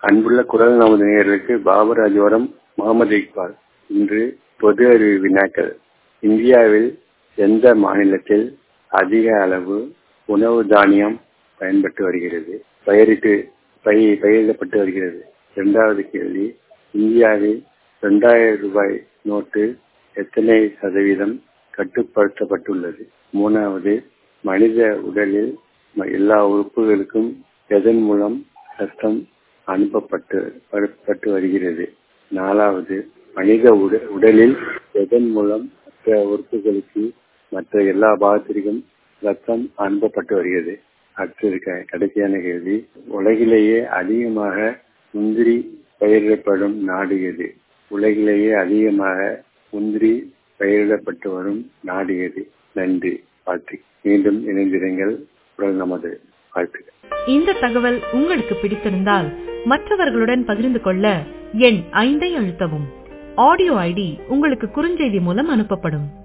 அன்புள்ள குரல் நமது நேயர்களுக்கு பாபராஜோரம் முகமது இக்பால் இன்று பொது அறிவு வினாக்கள் இந்தியாவில் எந்த மாநிலத்தில் அதிக அளவு உணவு தானியம் பயன்பட்டு வருகிறது பயிரிட்டு பயிர் பயிரிடப்பட்டு வருகிறது இரண்டாவது கேள்வி இந்தியாவில் இரண்டாயிரம் ரூபாய் நோட்டு எத்தனை சதவீதம் கட்டுப்படுத்தப்பட்டுள்ளது மூணாவது மனித உடலில் எல்லா உறுப்புகளுக்கும் எதன் மூலம் ரத்தம் அனுப்பப்பட்டு பட்டு வருகிறது நாலாவது மனித உடலில் எதன் மூலம் மற்ற உறுப்புகளுக்கு மற்ற எல்லா பாகத்திற்கும் ரத்தம் அனுப்பப்பட்டு வருகிறது அடுத்தது கடைசியான கேள்வி உலகிலேயே அதிகமாக முந்திரி பயிரிடப்படும் நாடு எது உலகிலேயே அதிகமாக முந்திரி பயிரிடப்பட்டு வரும் நாடு எது நன்றி வாழ்த்து மீண்டும் இணைந்திருங்கள் குரல் நமது வாழ்த்துக்கள் இந்த தகவல் உங்களுக்கு பிடித்திருந்தால் மற்றவர்களுடன் பகிர்ந்து கொள்ள எண் ஐந்தை அழுத்தவும் ஆடியோ ஐடி உங்களுக்கு குறுஞ்செய்தி மூலம் அனுப்பப்படும்